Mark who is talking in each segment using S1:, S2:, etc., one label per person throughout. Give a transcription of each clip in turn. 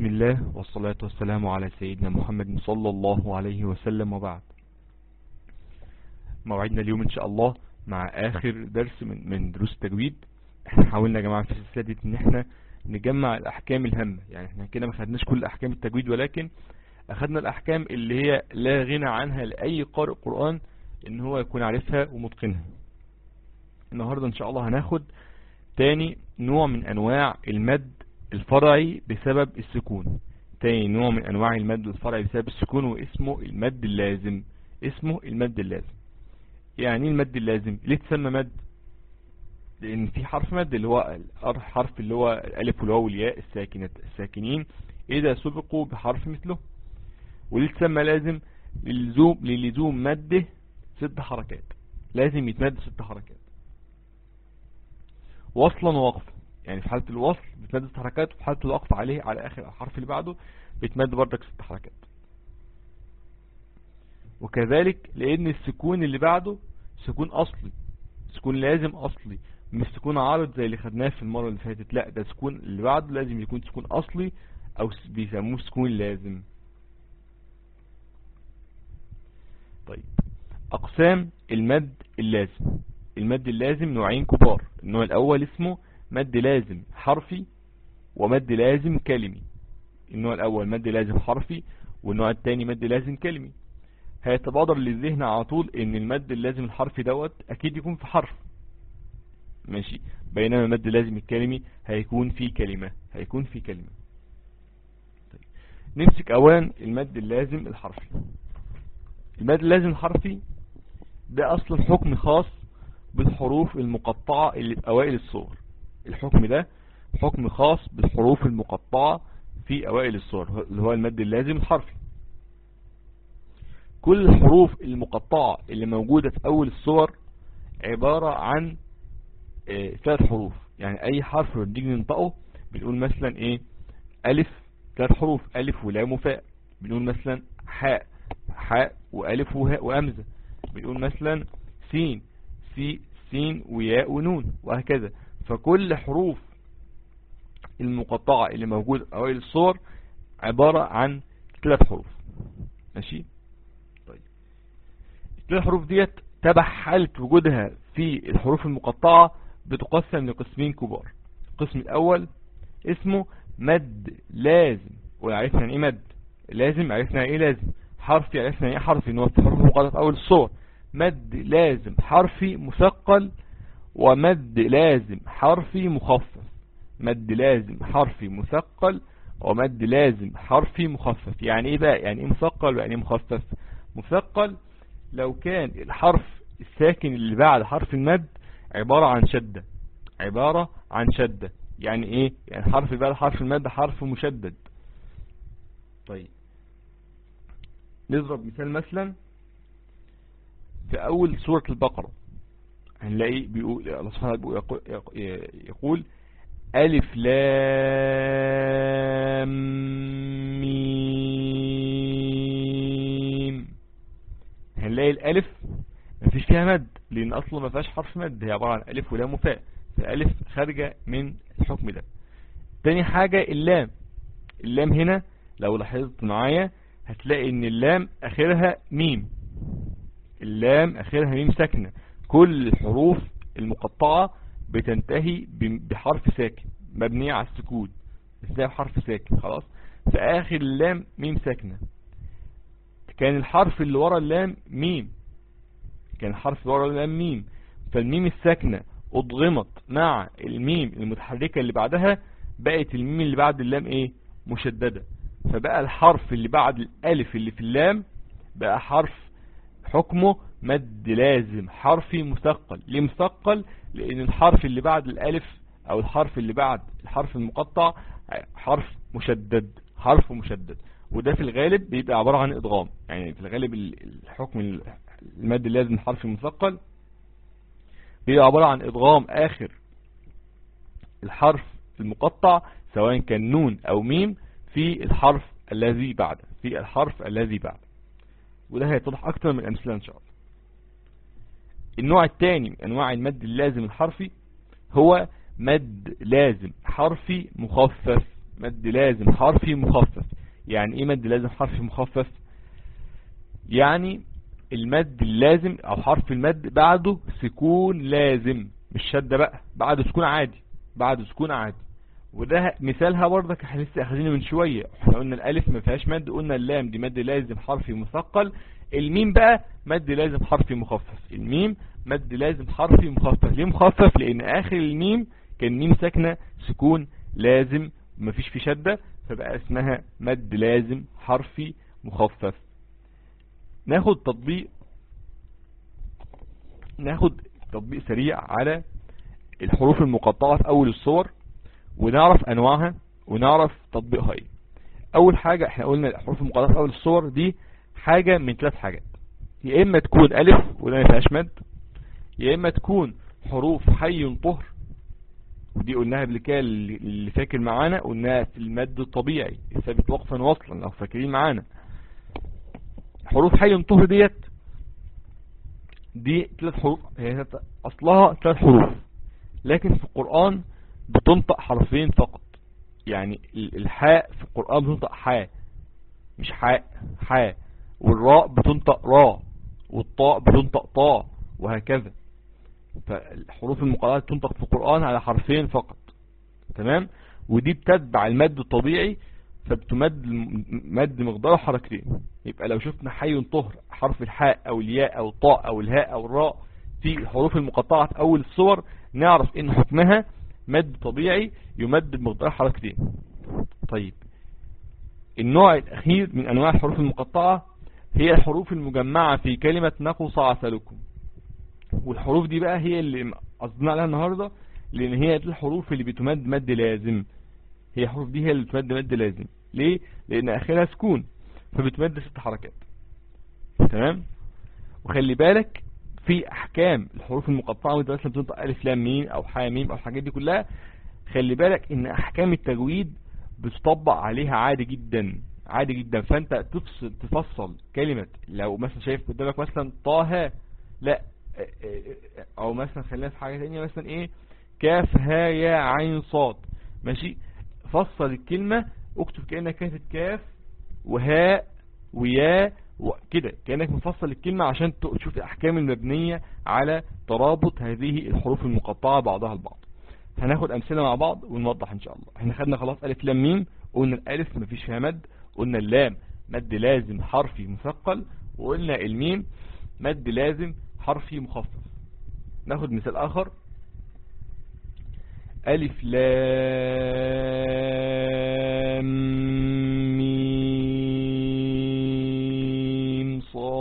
S1: بسم الله والصلاة والسلام على سيدنا محمد صلى الله عليه وسلم وبعد موعدنا اليوم ان شاء الله مع اخر درس من, من دروس التجويد احنا حاولنا يا جماعة في السلسلة دي ان احنا نجمع الاحكام الهامة يعني احنا كده ما خدناش كل احكام التجويد ولكن اخدنا الاحكام اللي هي لا غنى عنها لاي قارئ قرآن ان هو يكون عارفها ومتقنها النهاردة ان شاء الله هناخد تاني نوع من انواع المد الفرعي بسبب السكون تاني نوع من انواع المد الفرعي بسبب السكون واسمه المد اللازم اسمه المد اللازم يعني المد اللازم ليه تسمى مد لان في حرف مد اللي هو الحرف اللي هو الالف والواو والياء الساكنة الساكنين اذا سبقوا بحرف مثله وليه تسمى لازم للزوم للزوم مده ست حركات لازم يتمد ست حركات وصلا ووقفا يعني في حالة الوصل بتمد ست حركات وفي حالة الوقف عليه على اخر الحرف اللي بعده بتمد بردك ست حركات وكذلك لان السكون اللي بعده سكون اصلي سكون لازم اصلي مش سكون عارض زي اللي خدناه في المرة اللي فاتت لا ده سكون اللي بعده لازم يكون سكون اصلي او بيسموه سكون لازم طيب اقسام المد اللازم المد اللازم نوعين كبار النوع الاول اسمه مد لازم حرفي ومد لازم كلمي النوع الاول مد لازم حرفي والنوع الثاني مد لازم كلمي هيتبادر للذهن على طول ان المد اللازم الحرفي دوت اكيد يكون في حرف ماشي بينما المد اللازم الكلمي هيكون في كلمة هيكون في كلمة طيب. نمسك اولا المد اللازم الحرفي المد اللازم الحرفي ده اصلا حكم خاص بالحروف المقطعة اللي في اوائل الصور الحكم ده حكم خاص بالحروف المقطعة في اوائل الصور اللي هو المد اللازم الحرفي كل الحروف المقطعة اللي موجودة في اول الصور عبارة عن اه ثلاث حروف يعني اي حرف بنيجي ننطقه بنقول مثلا ايه الف ثلاث حروف الف ولام وفاء بنقول مثلا حاء حاء والف وهاء وامزة بنقول مثلا سين سي سين وياء ونون وهكذا فكل حروف المقطعة اللي موجودة في اوائل الصور عبارة عن ثلاث حروف ماشي طيب الثلاث حروف ديت تبع حالة وجودها في الحروف المقطعة بتقسم لقسمين كبار القسم الاول اسمه مد لازم وعرفنا يعني ايه مد لازم عرفنا يعني ايه لازم حرفي عرفنا يعني ايه حرفي ان هو في حروف مقطعة في اول الصور مد لازم حرفي مثقل ومد لازم حرفي مخفف مد لازم حرفي مثقل ومد لازم حرفي مخفف يعني ايه بقى يعني ايه مثقل ويعني ايه مخفف مثقل لو كان الحرف الساكن اللي بعد حرف المد عبارة عن شدة عبارة عن شدة يعني ايه يعني الحرف اللي بعد حرف المد حرف مشدد طيب نضرب مثال مثلا في اول سورة البقرة هنلاقي بيقول الله سبحانه يقول, يقول ألف لام ميم هنلاقي الألف مفيش فيها مد لأن أصلا ما فيهاش حرف مد هي عبارة عن ألف ولام وفاء فالألف خارجة من الحكم ده تاني حاجة اللام اللام هنا لو لاحظت معايا هتلاقي ان اللام اخرها ميم اللام اخرها ميم ساكنه كل الحروف المقطعة بتنتهي بحرف ساكن مبنية على السكون ازاي بحرف ساكن خلاص في اخر اللام ميم ساكنة كان الحرف اللي ورا اللام ميم كان الحرف اللي ورا اللام ميم فالميم الساكنة اضغمت مع الميم المتحركة اللي بعدها بقت الميم اللي بعد اللام ايه مشددة فبقى الحرف اللي بعد الالف اللي في اللام بقى حرف حكمه مد لازم حرفي مثقل ليه مثقل لان الحرف اللي بعد الالف او الحرف اللي بعد الحرف المقطع حرف مشدد حرف مشدد وده في الغالب بيبقى عبارة عن ادغام يعني في الغالب الحكم المد اللازم الحرف المثقل بيبقى عبارة عن ادغام اخر الحرف المقطع سواء كان نون او ميم في الحرف الذي بعده في الحرف الذي بعده وده هيتضح اكتر من امثله ان شاء الله النوع الثاني من انواع المد اللازم الحرفي هو مد لازم حرفي مخفف مد لازم حرفي مخفف يعني ايه مد لازم حرفي مخفف يعني المد اللازم او حرف المد بعده سكون لازم مش شدة بقى بعده سكون عادي بعده سكون عادي وده مثالها برضك احنا لسه اخذينه من شوية احنا قلنا الالف ما فيهاش مد قلنا اللام دي مد لازم حرفي مثقل الميم بقى مد لازم حرفي مخفف الميم مد لازم حرفي مخفف ليه مخفف لان اخر الميم كان ميم ساكنة سكون لازم مفيش في شدة فبقى اسمها مد لازم حرفي مخفف ناخد تطبيق ناخد تطبيق سريع على الحروف المقطعة في اول الصور ونعرف انواعها ونعرف تطبيقها ايه اول حاجة احنا قلنا الحروف المقطعة في اول الصور دي حاجة من ثلاث حاجات يا اما تكون الف وده ما فيهاش مد يا اما تكون حروف حي طهر ودي قلناها قبل كده اللي فاكر معانا قلناها في المد الطبيعي الثابت وقفا وصلا لو فاكرين معانا حروف حي طهر ديت دي ثلاث حروف هي اصلها ثلاث حروف لكن في القرآن بتنطق حرفين فقط يعني الحاء في القرآن بتنطق حاء مش حاء حاء والراء بتنطق راء والطاء بتنطق طاء وهكذا فالحروف المقررة تنطق في القرآن على حرفين فقط تمام ودي بتتبع المد الطبيعي فبتمد مد مقداره حركتين يبقى لو شفنا حي طهر حرف الحاء او الياء او الطاء او الهاء او الراء في الحروف المقطعة في اول الصور نعرف ان حكمها مد طبيعي يمد بمقدار حركتين طيب النوع الاخير من انواع الحروف المقطعة هي الحروف المجمعة في كلمة نقص عسلكم والحروف دي بقى هي اللي قصدنا عليها النهاردة لان هي دي الحروف اللي بتمد مد لازم هي الحروف دي هي اللي بتمد مد لازم ليه لان اخرها سكون فبتمد ست حركات تمام وخلي بالك في احكام الحروف المقطعة وانت مثلا بتنطق الف لام ميم او حاء ميم او الحاجات دي كلها خلي بالك ان احكام التجويد بتطبق عليها عادي جدا عادي جدا فانت تفصل تفصل كلمة لو مثلا شايف قدامك مثلا طه لا او مثلا خلينا في حاجة تانية مثلا ايه كاف ها يا عين صاد ماشي فصل الكلمة اكتب كأنك كاتب كاف وهاء ويا وكده كأنك مفصل الكلمة عشان تشوف الاحكام المبنية على ترابط هذه الحروف المقطعة بعضها البعض هناخد امثلة مع بعض ونوضح ان شاء الله احنا خدنا خلاص الف لام ميم قلنا الالف مفيش فيها مد قلنا اللام مد لازم حرفي مثقل وقلنا الميم مد لازم حرفي مخفف ناخد مثال اخر الف لام ميم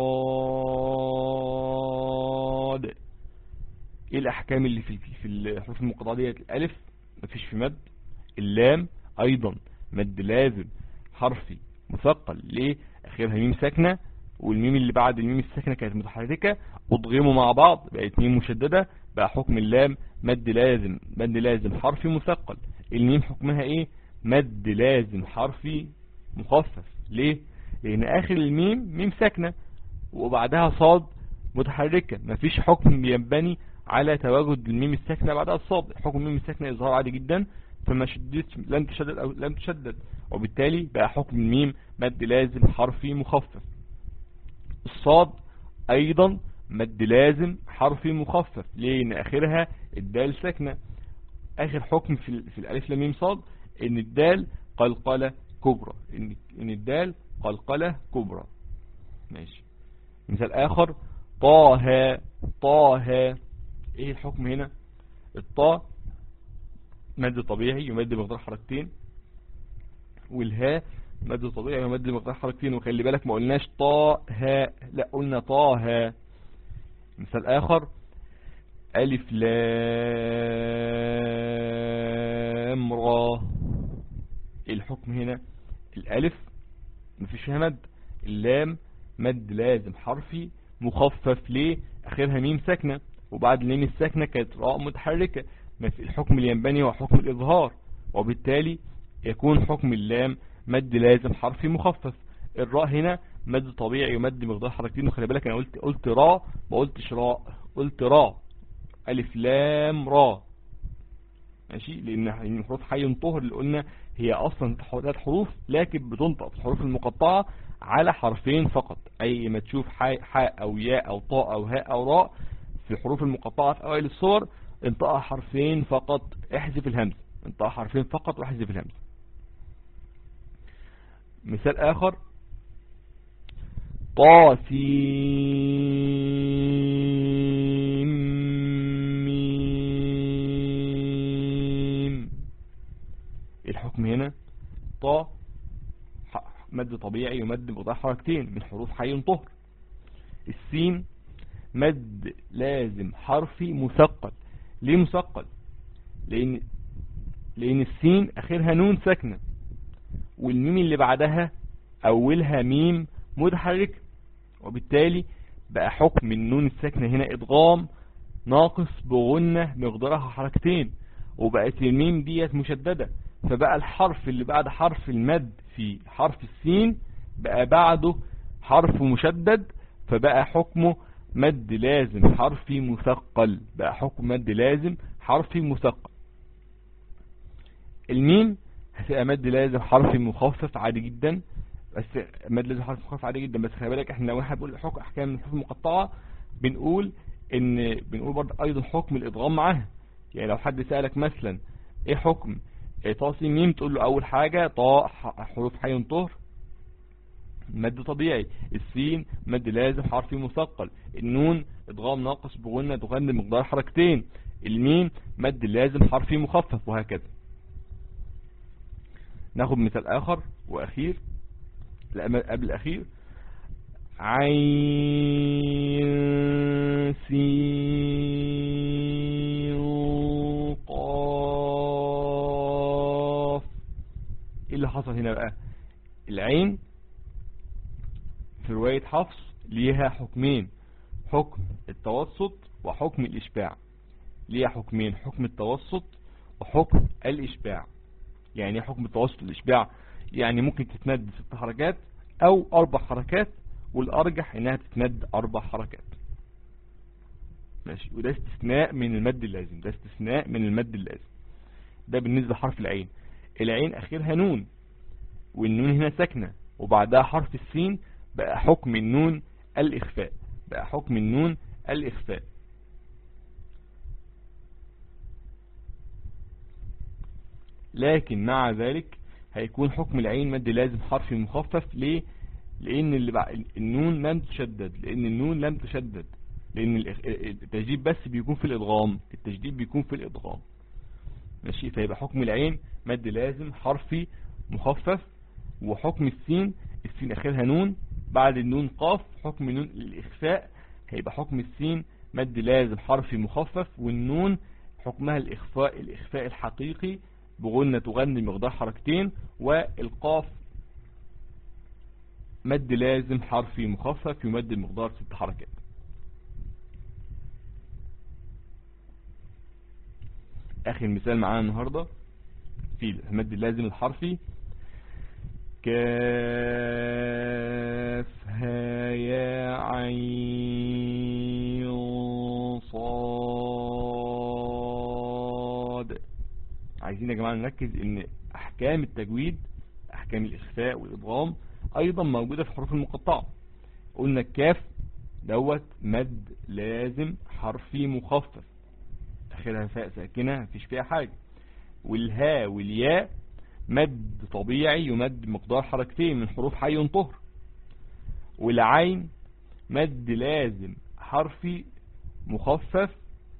S1: صاد ايه الاحكام اللي في في الحروف المقطعه ديت الالف مفيش في مد اللام ايضا مد لازم حرفي مثقل ليه اخرها ميم ساكنه والميم اللي بعد الميم الساكنه كانت متحركه اضغموا مع بعض بقت ميم مشدده بقى حكم اللام مد لازم مد لازم حرفي مثقل الميم حكمها ايه مد لازم حرفي مخفف ليه لان اخر الميم ميم ساكنه وبعدها صاد متحركه مفيش حكم ينبني على تواجد الميم الساكنه بعدها الصاد حكم الميم الساكنه اظهار عادي جدا فما شدتش لم تشدد او لم تشدد وبالتالي بقى حكم الميم مد لازم حرفي مخفف الصاد ايضا مد لازم حرفي مخفف ليه ان اخرها الدال ساكنه اخر حكم في, في الالف لام ميم صاد ان الدال قلقله كبرى ان, إن الدال قلقله كبرى ماشي مثال اخر طه طه ايه الحكم هنا الطاء مد طبيعي يمد بمقدار حركتين والهاء مد طبيعي يمد بمقدار حركتين وخلي بالك ما قلناش طا هاء لا قلنا طا هاء مثال اخر الف لام را الحكم هنا الالف مفيش فيها مد اللام مد لازم حرفي مخفف ليه اخرها ميم ساكنه وبعد الميم الساكنه كانت راء متحركه ما في الحكم اللي ينبني هو حكم الإظهار وبالتالي يكون حكم اللام مد لازم حرفي مخفف الراء هنا مد طبيعي ومد مقدار حركتين وخلي بالك انا قلت قلت راء ما قلتش راء قلت راء الف لام راء ماشي لان حروف حي طهر اللي قلنا هي اصلا ثلاث حروف لكن بتنطق في الحروف المقطعة على حرفين فقط اي ما تشوف حاء او ياء او طاء او هاء او راء في الحروف المقطعة في اوائل الصور انطقها حرفين فقط احذف الهمزة انطقها حرفين فقط واحذف الهمزة مثال اخر طاسيم الحكم هنا طا مد طبيعي ومد بضع حركتين من حروف حي طهر السين مد لازم حرفي مثقل ليه مثقل لان لان السين اخرها نون ساكنه والميم اللي بعدها اولها ميم متحرك وبالتالي بقى حكم النون الساكنه هنا ادغام ناقص بغنة مقدارها حركتين وبقت الميم ديت مشددة فبقى الحرف اللي بعد حرف المد في حرف السين بقى بعده حرف مشدد فبقى حكمه مد لازم حرفي مثقل بقى حكم مد لازم حرفي مثقل الميم هتبقى مد لازم حرفي مخفف عادي جدا بس مد لازم حرفي مخفف عادي جدا بس خلي بالك احنا لو احنا بنقول حكم احكام الحروف المقطعه بنقول ان بنقول برضه ايضا حكم الادغام معاها يعني لو حد سالك مثلا ايه حكم طاسي ميم تقول له اول حاجة طاء حروف حي طهر مد طبيعي السين مد لازم حرفي مثقل النون ادغام ناقص بغنة تغني مقدار حركتين الميم مد لازم حرفي مخفف وهكذا ناخد مثال اخر واخير لا قبل الاخير عين سين قاف ايه اللي حصل هنا بقى العين في رواية حفص ليها حكمين حكم التوسط وحكم الإشباع ليها حكمين حكم التوسط وحكم الإشباع يعني حكم التوسط والإشباع يعني ممكن تتمد ست حركات أو أربع حركات والأرجح إنها تتمد أربع حركات ماشي وده استثناء من المد اللازم ده استثناء من المد اللازم ده بالنسبة لحرف العين العين أخيرها نون والنون هنا ساكنة وبعدها حرف السين بقى حكم النون الإخفاء بقى حكم النون الإخفاء لكن مع ذلك هيكون حكم العين مد لازم حرف مخفف ليه لان اللي بقى النون لم تشدد لان النون لم تشدد لان التجديد بس بيكون في الادغام التجديد بيكون في الادغام ماشي فيبقى حكم العين مد لازم حرفي مخفف وحكم السين السين اخرها نون بعد النون قاف حكم نون الاخفاء هيبقى حكم السين مد لازم حرفي مخفف والنون حكمها الاخفاء الاخفاء الحقيقي بغنة تغني مقدار حركتين والقاف مد لازم حرفي مخفف يمد المقدار ست حركات اخر مثال معانا النهاردة في المد اللازم الحرفي كاف ها يا عين صاد عايزين يا جماعة نركز ان احكام التجويد احكام الاخفاء والادغام ايضا موجودة في الحروف المقطعة قلنا الكاف دوت مد لازم حرفي مخفف اخرها فاء ساكنة مفيش فيها حاجة والها والياء مد طبيعي يمد مقدار حركتين من حروف حي طهر والعين مد لازم حرفي مخفف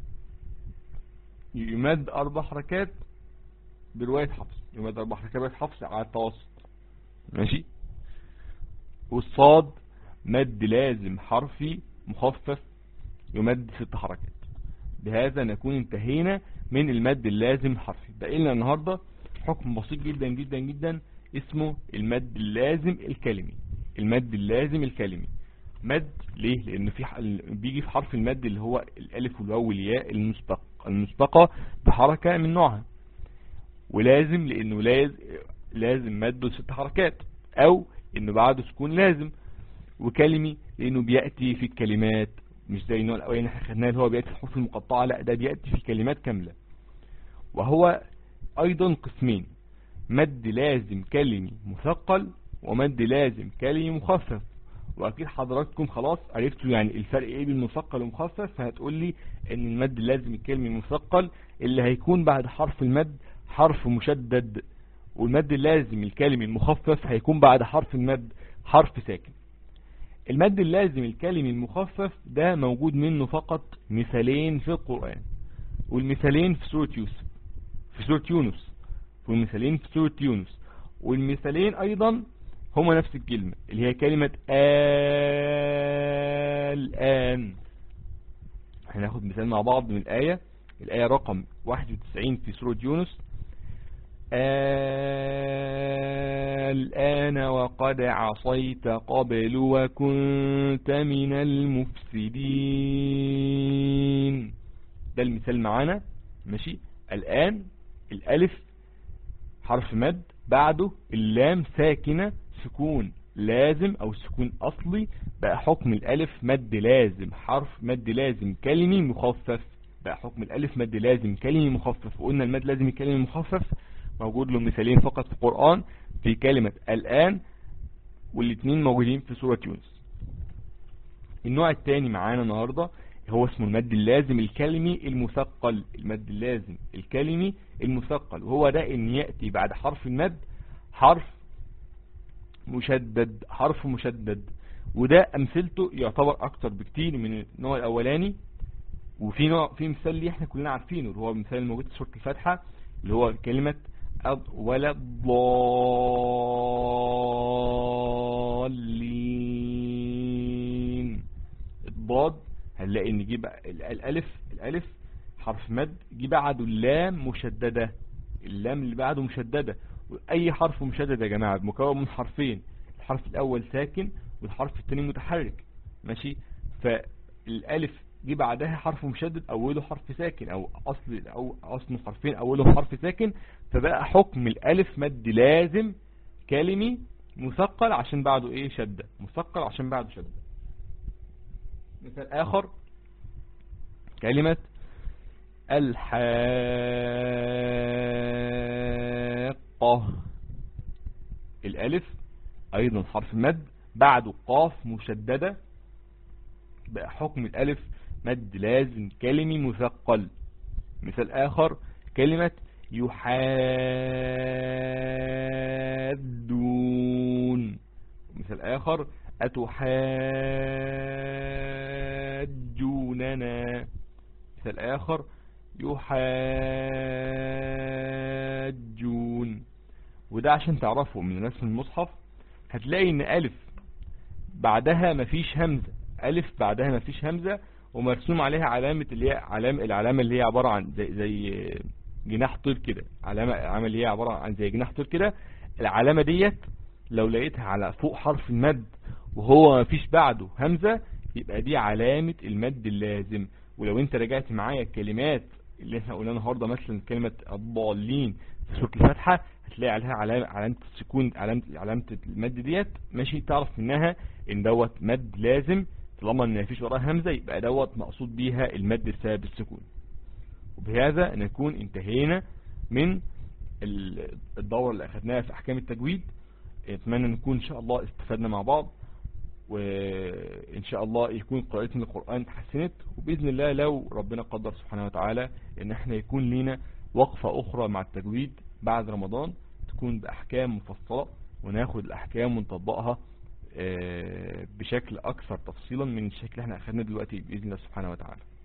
S1: يمد اربع حركات برواية حفص يمد اربع حركات برواية حفص على التوسط ماشي والصاد مد لازم حرفي مخفف يمد ست حركات بهذا نكون انتهينا من المد اللازم الحرفي بقى لنا النهاردة حكم بسيط جدا جدا جدا اسمه المد اللازم الكلمي المد اللازم الكلمي مد ليه لان في بيجي في حرف المد اللي هو الالف والواو والياء المسبق المسبقة بحركة من نوعها ولازم لانه لازم لازم مد ست حركات او انه بعده سكون لازم وكلمي لانه بيأتي في الكلمات مش زي النوع الاولاني احنا خدناه اللي هو بيأتي في الحروف المقطعة لا ده بيأتي في كلمات كاملة وهو ايضا قسمين مد لازم كلمي مثقل ومد لازم كلمي مخفف واكيد حضراتكم خلاص عرفتوا يعني الفرق ايه بين مثقل ومخفف فهتقول لي ان المد اللازم الكلمي المثقل اللي هيكون بعد حرف المد حرف مشدد والمد اللازم الكلمي المخفف هيكون بعد حرف المد حرف ساكن المد اللازم الكلمي المخفف ده موجود منه فقط مثالين في القرآن والمثالين في سورة يوسف في سورة يونس والمثالين في سورة يونس والمثالين ايضا هما نفس الكلمة اللي هي كلمة الآن هناخد مثال مع بعض من الآية الآية رقم 91 في سورة يونس الآن وقد عصيت قبل وكنت من المفسدين ده المثال معانا ماشي الآن الألف حرف مد بعده اللام ساكنة سكون لازم او سكون اصلي بقى حكم الالف مد لازم حرف مد لازم كلمي مخفف بقى حكم الالف مد لازم كلمي مخفف وقلنا المد لازم الكلمي مخفف موجود له مثالين فقط في القرآن في كلمة الآن والاثنين موجودين في سورة يونس النوع الثاني معانا النهاردة هو اسمه المد اللازم الكلمي المثقل المد اللازم الكلمي المثقل وهو ده ان يأتي بعد حرف المد حرف مشدد حرف مشدد وده امثلته يعتبر اكتر بكتير من النوع الاولاني وفي نوع في مثال اللي احنا كلنا عارفينه اللي هو المثال الموجود في سورة الفاتحة اللي هو كلمة ولا الضالين الضاد هنلاقي ان نجيب الالف الالف حرف مد جه بعده اللام مشددة اللام اللي بعده مشددة اي حرف مشدد يا جماعة مكون من حرفين الحرف الاول ساكن والحرف الثاني متحرك ماشي فالالف جه بعدها حرف مشدد اوله حرف ساكن او اصل او اصل حرفين اوله حرف ساكن فبقى حكم الالف مد لازم كلمي مثقل عشان بعده ايه شدة مثقل عشان بعده شدة مثال اخر كلمة الحاقة الالف ايضا حرف مد بعده قاف مشددة بقى حكم الالف مد لازم كلمي مثقل مثال اخر كلمة يحادون مثال اخر اتحاجوننا مثال اخر يحاجون وده عشان تعرفوا من رسم المصحف هتلاقي ان الف بعدها مفيش همزة الف بعدها مفيش همزة ومرسوم عليها علامة اللي هي علامة العلامة اللي هي عبارة عن زي, زي جناح طير كده علامة العلامة اللي هي عبارة عن زي جناح طير كده العلامة ديت لو لقيتها على فوق حرف المد وهو مفيش بعده همزة يبقى دي علامة المد اللازم ولو انت رجعت معايا الكلمات اللي احنا قلنا النهارده مثلا كلمة الضالين في سورة الفاتحة هتلاقي عليها علامة علامة السكون علامة علامة المد ديت ماشي تعرف منها ان دوت مد لازم طالما ان مفيش وراها همزة يبقى دوت مقصود بيها المد السبب السكون وبهذا نكون انتهينا من الدورة اللي اخدناها في احكام التجويد اتمنى نكون ان شاء الله استفدنا مع بعض وان شاء الله يكون قراءتنا للقرآن تحسنت وبإذن الله لو ربنا قدر سبحانه وتعالى ان احنا يكون لنا وقفة اخرى مع التجويد بعد رمضان تكون باحكام مفصلة وناخد الاحكام ونطبقها بشكل اكثر تفصيلا من الشكل اللي احنا اخدنا دلوقتي بإذن الله سبحانه وتعالى